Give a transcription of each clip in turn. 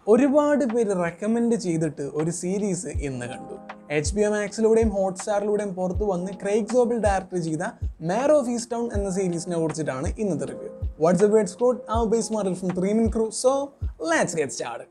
ഒരുപാട് പേര് റെക്കമെൻഡ് ചെയ്തിട്ട് ഒരു സീരീസ് ഇന്ന് കണ്ടു എച്ച് ബി എം മാക്സിലൂടെയും ഹോട്ട്സ്റ്റാറിലൂടെയും പുറത്തു വന്ന് ക്രൈഗ് ജോബിൽ ഡയറക്ടർ ചെയ്ത മാർ ഓഫ് ഈസ്റ്റ് ടൗൺ എന്ന സീരീസിനെ കുറിച്ചിട്ടാണ് ഇന്നത്തെ review what's a word squad ah base മാറിൽ from three min crew so let's get start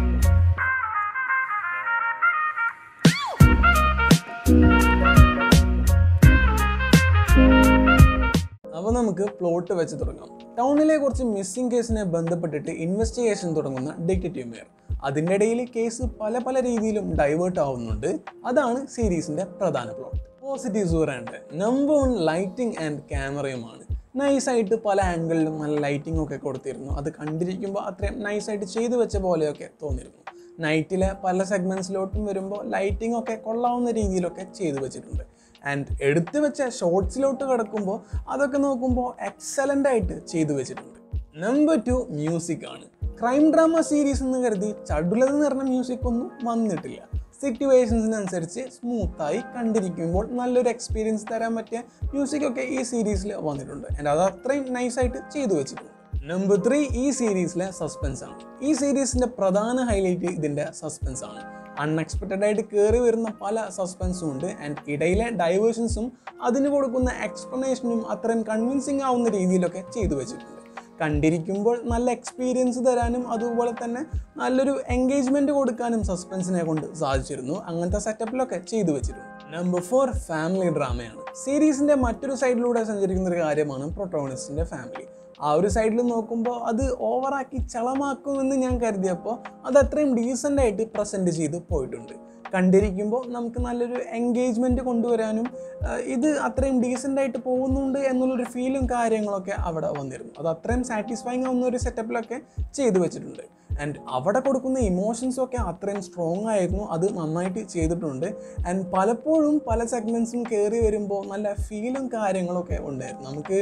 അപ്പോൾ നമുക്ക് പ്ലോട്ട് വെച്ച് തുടങ്ങാം ടൗണിലെ കുറച്ച് മിസ്സിംഗ് കേസിനെ ബന്ധപ്പെട്ടിട്ട് ഇൻവെസ്റ്റിഗേഷൻ തുടങ്ങുന്ന ഡിറ്റക്റ്റീവ് മേയർ അതിൻ്റെ ഇടയിൽ കേസ് പല പല രീതിയിലും ഡൈവേർട്ട് ആവുന്നുണ്ട് അതാണ് സീരീസിന്റെ പ്രധാന പ്ലോട്ട് പോസിറ്റീവ്സ് പറയാനുണ്ട് നമ്പർ വൺ ലൈറ്റിംഗ് ആൻഡ് ക്യാമറയുമാണ് നൈസായിട്ട് പല ആംഗിളിലും നല്ല ലൈറ്റിംഗ് ഒക്കെ കൊടുത്തിരുന്നു അത് കണ്ടിരിക്കുമ്പോൾ അത്രയും നൈസായിട്ട് ചെയ്തു വെച്ച പോലെയൊക്കെ തോന്നിയിരുന്നു നൈറ്റിലെ പല സെഗ്മെൻറ്റ്സിലോട്ടും വരുമ്പോൾ ലൈറ്റിംഗ് ഒക്കെ കൊള്ളാവുന്ന രീതിയിലൊക്കെ ചെയ്തു വെച്ചിട്ടുണ്ട് ആൻഡ് എടുത്തു വെച്ച ഷോർട്സിലോട്ട് കിടക്കുമ്പോൾ അതൊക്കെ നോക്കുമ്പോൾ എക്സലൻ്റ് ആയിട്ട് ചെയ്തു വെച്ചിട്ടുണ്ട് നമ്പർ ടു മ്യൂസിക് ആണ് ക്രൈം ഡ്രാമ സീരീസ് എന്ന് കരുതി ചടുലത് നിറഞ്ഞ മ്യൂസിക് ഒന്നും വന്നിട്ടില്ല സിറ്റുവേഷൻസിനനുസരിച്ച് സ്മൂത്തായി കണ്ടിരിക്കുമ്പോൾ നല്ലൊരു എക്സ്പീരിയൻസ് തരാൻ പറ്റിയ മ്യൂസിക് ഒക്കെ ഈ സീരീസിൽ വന്നിട്ടുണ്ട് ആൻഡ് അത് അത്രയും നൈസായിട്ട് ചെയ്തു വെച്ചിട്ടുണ്ട് നമ്പർ ത്രീ ഈ സീരീസിലെ സസ്പെൻസ് ആണ് ഈ സീരീസിന്റെ പ്രധാന ഹൈലൈറ്റ് ഇതിന്റെ സസ്പെൻസ് ആണ് അൺഎക്സ്പെക്റ്റഡ് ആയിട്ട് കയറി വരുന്ന പല സസ്പെൻസും ഉണ്ട് ആൻഡ് ഇടയിലെ ഡൈവേഷൻസും അതിന് കൊടുക്കുന്ന എക്സ്പ്ലനേഷനും അത്രയും കൺവിൻസിങ് ആവുന്ന രീതിയിലൊക്കെ ചെയ്തു വെച്ചിട്ടുണ്ട് കണ്ടിരിക്കുമ്പോൾ നല്ല എക്സ്പീരിയൻസ് തരാനും അതുപോലെ തന്നെ നല്ലൊരു എൻഗേജ്മെന്റ് കൊടുക്കാനും സസ്പെൻസിനെ കൊണ്ട് സാധിച്ചിരുന്നു അങ്ങനത്തെ സെറ്റപ്പിലൊക്കെ ചെയ്തു വെച്ചിരുന്നു നമ്പർ ഫോർ ഫാമിലി ഡ്രാമയാണ് സീരീസിന്റെ മറ്റൊരു സൈഡിലൂടെ സഞ്ചരിക്കുന്ന ഒരു കാര്യമാണ് പ്രൊട്ടോണിസ്റ്റിന്റെ ഫാമിലി ആ ഒരു സൈഡിൽ നോക്കുമ്പോൾ അത് ഓവറാക്കി ചളമാക്കുമെന്ന് ഞാൻ കരുതിയപ്പോൾ അത് അത്രയും ഡീസൻ്റ് ആയിട്ട് പ്രസൻറ്റ് ചെയ്ത് പോയിട്ടുണ്ട് കണ്ടിരിക്കുമ്പോൾ നമുക്ക് നല്ലൊരു എൻഗേജ്മെൻറ്റ് കൊണ്ടുവരാനും ആ, ഇത് അത്രയും ഡീസൻ്റ് ആയിട്ട് പോകുന്നുണ്ട് എന്നുള്ളൊരു ഫീലും കാര്യങ്ങളൊക്കെ അവിടെ വന്നിരുന്നു അത് അത്രയും സാറ്റിസ്ഫൈങ് ആവുന്ന ഒരു സെറ്റപ്പിലൊക്കെ ചെയ്തു വെച്ചിട്ടുണ്ട് ആൻഡ് അവിടെ കൊടുക്കുന്ന ഇമോഷൻസും ഒക്കെ അത്രയും സ്ട്രോങ് ആയിരുന്നു അത് നന്നായിട്ട് ചെയ്തിട്ടുണ്ട് ആൻഡ് പലപ്പോഴും പല സെഗ്മെൻറ്റ്സും കയറി വരുമ്പോൾ നല്ല ഫീലും കാര്യങ്ങളൊക്കെ ഉണ്ടായിരുന്നു നമുക്ക്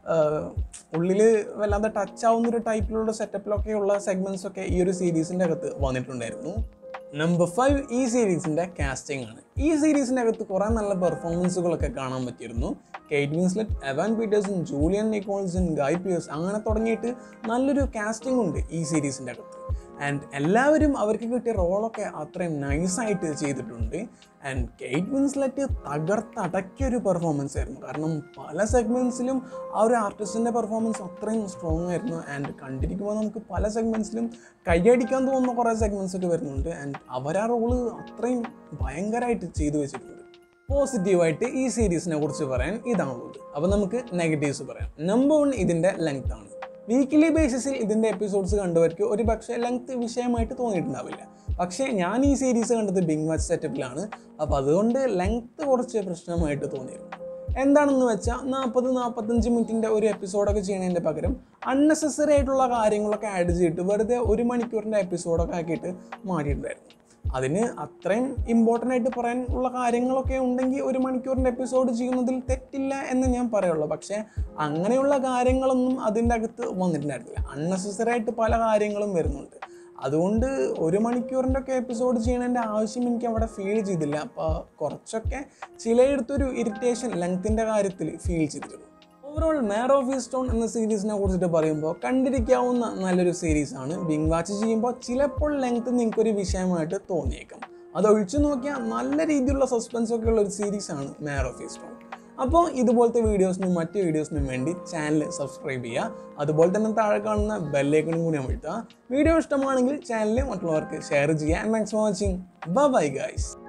ഉള്ളിൽ വല്ലാതെ ടച്ച് ആവുന്ന ഒരു ടൈപ്പിലുള്ള സെറ്റപ്പിലൊക്കെയുള്ള സെഗ്മെൻറ്റ്സ് ഒക്കെ ഈ ഒരു സീരീസിൻ്റെ അകത്ത് വന്നിട്ടുണ്ടായിരുന്നു നമ്പർ ഫൈവ് ഈ സീരീസിൻ്റെ കാസ്റ്റിംഗ് ആണ് ഈ സീരീസിൻ്റെ അകത്ത് കുറേ നല്ല പെർഫോമൻസുകളൊക്കെ കാണാൻ പറ്റിയിരുന്നു Kate Winslet Evan Peterson Julian Nicholson Guy Pearce അങ്ങനെ തുടങ്ങിയിട്ട് നല്ലൊരു കാസ്റ്റിംഗ് ഉണ്ട് ഈ സീരീസിൻ്റെ അകത്ത് ആൻഡ് എല്ലാവരും അവർക്ക് കിട്ടിയ റോളൊക്കെ അത്രയും നൈസായിട്ട് ചെയ്തിട്ടുണ്ട് ആൻഡ് കെയ്റ്റ് വിൻസ്ലെറ്റ് തകർത്തടക്കിയൊരു പെർഫോമൻസ് ആയിരുന്നു കാരണം പല സെഗ്മെൻറ്റ്സിലും ആ ഒരു ആർട്ടിസ്റ്റിൻ്റെ പെർഫോമൻസ് അത്രയും സ്ട്രോങ് ആയിരുന്നു ആൻഡ് കണ്ടിരിക്കുമ്പോൾ നമുക്ക് പല സെഗ്മെൻറ്റ്സിലും കൈയടിക്കാൻ തോന്നുന്ന കുറേ സെഗ്മെൻറ്റ്സ് ഒക്കെ വരുന്നുണ്ട് ആൻഡ് അവർ ആ റോള് അത്രയും ഭയങ്കരമായിട്ട് ചെയ്തു വെച്ചിട്ടുണ്ട് പോസിറ്റീവായിട്ട് ഈ സീരീസിനെ കുറിച്ച് പറയാൻ ഇതാണുള്ളത് അപ്പോൾ നമുക്ക് നെഗറ്റീവ്സ് പറയാം നമ്പർ വൺ ഇതിൻ്റെ ലെങ്ത് ആണ് വീക്കിലി ബേസിസിൽ ഇതിൻ്റെ എപ്പിസോഡ്സ് കണ്ടവർക്ക് ഒരു പക്ഷേ ലെങ്ത് വിഷയമായിട്ട് തോന്നിയിട്ടുണ്ടാവില്ല പക്ഷേ ഞാൻ ഈ സീരീസ് കണ്ടത് ബിങ് വാച്ച് സെറ്റപ്പിലാണ് അപ്പോൾ അതുകൊണ്ട് ലെങ്ത് കുറച്ച് പ്രശ്നമായിട്ട് തോന്നിയിരുന്നു എന്താണെന്ന് വെച്ചാൽ നാൽപ്പത് നാൽപ്പത്തഞ്ച് മിനിറ്റിൻ്റെ ഒരു എപ്പിസോഡൊക്കെ ചെയ്യുന്നതിൻ്റെ പകരം അൺനെസസറി ആയിട്ടുള്ള കാര്യങ്ങളൊക്കെ ആഡ് ചെയ്തിട്ട് വെറുതെ ഒരു മണിക്കൂറിൻ്റെ എപ്പിസോഡൊക്കെ ആക്കിയിട്ട് മാറിയിട്ടുണ്ടായിരുന്നു അതിന് അത്രയും ഇമ്പോർട്ടൻ്റ് ആയിട്ട് പറയാൻ ഉള്ള കാര്യങ്ങളൊക്കെ ഉണ്ടെങ്കിൽ ഒരു മണിക്കൂറിൻ്റെ എപ്പിസോഡ് ചെയ്യുന്നതിൽ തെറ്റില്ല എന്ന് ഞാൻ പറയുള്ളൂ പക്ഷേ അങ്ങനെയുള്ള കാര്യങ്ങളൊന്നും അതിൻ്റെ അകത്ത് വന്നിട്ടുണ്ടായിരുന്നില്ല അൺനെസസറി ആയിട്ട് പല കാര്യങ്ങളും വരുന്നുണ്ട് അതുകൊണ്ട് ഒരു മണിക്കൂറിൻ്റെ ഒക്കെ എപ്പിസോഡ് ചെയ്യണതിൻ്റെ ആവശ്യം എനിക്ക് അവിടെ ഫീൽ ചെയ്തില്ല അപ്പോൾ കുറച്ചൊക്കെ ചിലയിടത്തൊരു ഇറിറ്റേഷൻ ലെങ്ത്തിൻ്റെ കാര്യത്തിൽ ഫീൽ ചെയ്തിരുന്നു overall Mare of Easttown എന്ന സീരീസിനെ കുറിച്ചിട്ട് പറയുമ്പോൾ കണ്ടിരിക്കാവുന്ന നല്ലൊരു സീരീസാണ് ബിങ് വാച്ച് ചെയ്യുമ്പോൾ ചിലപ്പോൾ ലെങ്ത് നിങ്ങൾക്കൊരു വിഷയമായിട്ട് തോന്നിയേക്കാം അത് ഒഴിച്ചു നോക്കിയാൽ നല്ല രീതിയിലുള്ള സസ്പെൻസ് ഒക്കെ ഉള്ള ഒരു സീരീസാണ് മാർ ഓഫ് ഈ സ്റ്റോൺ അപ്പോൾ ഇതുപോലത്തെ വീഡിയോസിനും മറ്റ് വീഡിയോസിനും വേണ്ടി ചാനൽ സബ്സ്ക്രൈബ് ചെയ്യുക അതുപോലെ തന്നെ താഴെ കാണുന്ന ബെല്ലൈക്കണും കൂടി അമഴ്ത്തുക വീഡിയോ ഇഷ്ടമാണെങ്കിൽ ചാനൽ മറ്റുള്ളവർക്ക് ഷെയർ ചെയ്യുക and thanks for watching bye guys